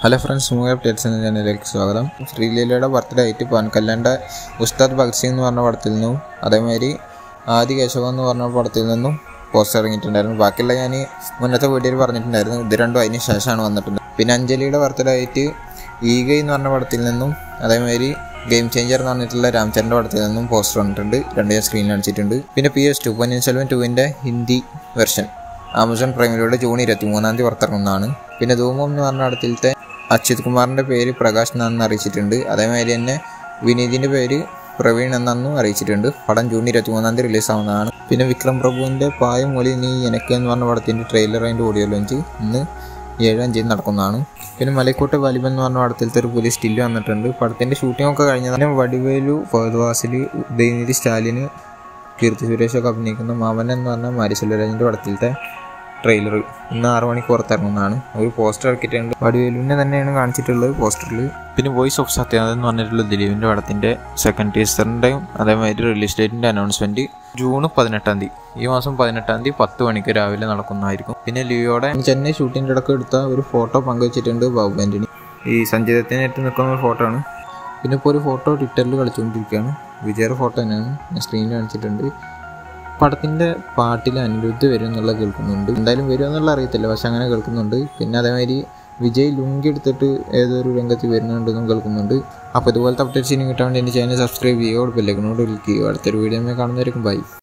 hello friends movie updates എന്ന ചാനലിലേക്ക് സ്വാഗതം ശ്രീലീലയുടെ ബർത്ത്ഡേ ആയിട്ട് പവൻ കല്യാണിൻ്റെ ഉസ്താദ് ഭഗത് സിംഗ് എന്ന് പറഞ്ഞ പടത്തിൽ നിന്നും അതേമാതിരി ആദി കേശവ എന്ന് പറഞ്ഞ പടത്തിൽ നിന്നും പോസ്റ്റർ ഇറങ്ങിയിട്ടുണ്ടായിരുന്നു ബാക്കിയുള്ള ഞാൻ മുന്നത്തെ വീഡിയോയിൽ പറഞ്ഞിട്ടുണ്ടായിരുന്നു ഇത് രണ്ടും അതിന് ശേഷമാണ് വന്നിട്ടുണ്ട് പിന്നെ അഞ്ജലിയുടെ ബർത്ത്ഡേ ആയിട്ട് ഈഗൈ എന്ന് പറഞ്ഞ പടത്തിൽ നിന്നും അതേമാതിരി ഗെയിം ചേഞ്ചർ എന്ന് പറഞ്ഞിട്ടുള്ള രാംചരൻ്റെ പടത്തിൽ നിന്നും പോസ്റ്റർ വന്നിട്ടുണ്ട് രണ്ട് ഞാൻ സ്ക്രീനിൽ കാണിച്ചിട്ടുണ്ട് പിന്നെ P S to Ponniyin Selvan ടുവിൻ്റെ ഹിന്ദി വെർഷൻ ആമസോൺ പ്രൈമിലൂടെ ജൂൺ ഇരുപത്തി മൂന്നാം തീയതി പുറത്തിറങ്ങുന്നതാണ് പിന്നെ ധൂമം എന്ന് പറഞ്ഞ പടത്തിലത്തെ അച്യുത് കുമാറിൻ്റെ പേര് പ്രകാശ് എന്നാണെന്ന് അറിയിച്ചിട്ടുണ്ട് അതേമാതിരി തന്നെ വിനീതിൻ്റെ പേര് പ്രവീൺ എന്നാണെന്നും അറിയിച്ചിട്ടുണ്ട് പടം ജൂൺ ഇരുപത്തി മൂന്നാം തീയതി റിലീസ് ആവുന്നതാണ് പിന്നെ വിക്രം പ്രഭുവിൻ്റെ പായം മൊഴി നീ എനക്ക് എന്ന് പറഞ്ഞ പടത്തിൻ്റെ ട്രെയിലർ അതിൻ്റെ ഓഡിയോ ലോഞ്ച് ഇന്ന് ഏഴ് അഞ്ചിന് നടക്കുന്നതാണ് പിന്നെ മലക്കോട്ടെ വാലിബൻ എന്ന് പറഞ്ഞ പടത്തിലത്തെ ഒരു പുതിയ സ്റ്റില്ല് വന്നിട്ടുണ്ട് പടത്തിൻ്റെ ഷൂട്ടിംഗ് ഒക്കെ കഴിഞ്ഞതാണ് വടിവേലു ഫഹദ്വാസിൽ ഉദയനിധി സ്റ്റാലിന് കീർത്തി സുരേഷൊക്കെ അഭിനയിക്കുന്ന മാമൻ എന്ന് പറഞ്ഞ മാരി സെൽവരാജിൻ്റെ പടത്തിലത്തെ ട്രെയിലർ ഇന്ന് ആറ് മണിക്ക് പുറത്തിറങ്ങുന്നതാണ് ഒരു പോസ്റ്റർ ഇറക്കിയിട്ടുണ്ട് വടിവേലുവിനെ തന്നെയാണ് കാണിച്ചിട്ടുള്ളത് പോസ്റ്ററിൽ പിന്നെ വോയിസ് ഓഫ് സത്യാനന്ദൻ എന്ന് പറഞ്ഞിട്ടുള്ള ദിലീപിൻ്റെ പടത്തിൻ്റെ സെക്കൻഡ് ടീസറിൻ്റെയും അതേമാതിരി റിലീസ് ഡേറ്റിൻ്റെ അനൗൺസ്മെൻറ്റ് ജൂൺ പതിനെട്ടാം തീയതി ഈ മാസം പതിനെട്ടാം തീയതി പത്ത് മണിക്ക് രാവിലെ നടക്കുന്നതായിരിക്കും പിന്നെ ലിയോടെ ചെന്നൈ ഷൂട്ടിൻ്റെ ഇടയ്ക്ക് എടുത്ത ഒരു ഫോട്ടോ പങ്കുവച്ചിട്ടുണ്ട് ബാബു ആൻ്റണി ഈ സഞ്ജിതത്തിനായിട്ട് നിൽക്കുന്ന ഒരു ഫോട്ടോ ആണ് പിന്നെ ഇപ്പോൾ ഒരു ഫോട്ടോ ട്വിറ്ററിൽ കളിച്ചുകൊണ്ടിരിക്കുകയാണ് വിജയുടെ ഫോട്ടോ തന്നെയാണ് ഞാൻ സ്ക്രീനിൽ കാണിച്ചിട്ടുണ്ട് പടത്തിൻ്റെ പാട്ടിൽ അനിരുദ്ധ് വരും എന്നുള്ള കേൾക്കുന്നുണ്ട് എന്തായാലും വരുമോ എന്നുള്ള അറിയത്തില്ല പക്ഷെ അങ്ങനെ കേൾക്കുന്നുണ്ട് പിന്നെ അതേമാതിരി വിജയ് ലുങ്കി എടുത്തിട്ട് ഏതൊരു രംഗത്ത് വരുന്നുണ്ടെന്നും കേൾക്കുന്നുണ്ട് അപ്പോൾ ഇതുപോലത്തെ അപ്ഡേറ്റ്സ് ഇനി കിട്ടാൻ വേണ്ടി എൻ്റെ ചാനൽ സബ്സ്ക്രൈബ് ചെയ്യുക ബെല്ലൈക്കനോട് ക്ലിക്ക് ചെയ്യുക അടുത്തൊരു വീഡിയോ കാണുന്നതായിരിക്കും ബൈ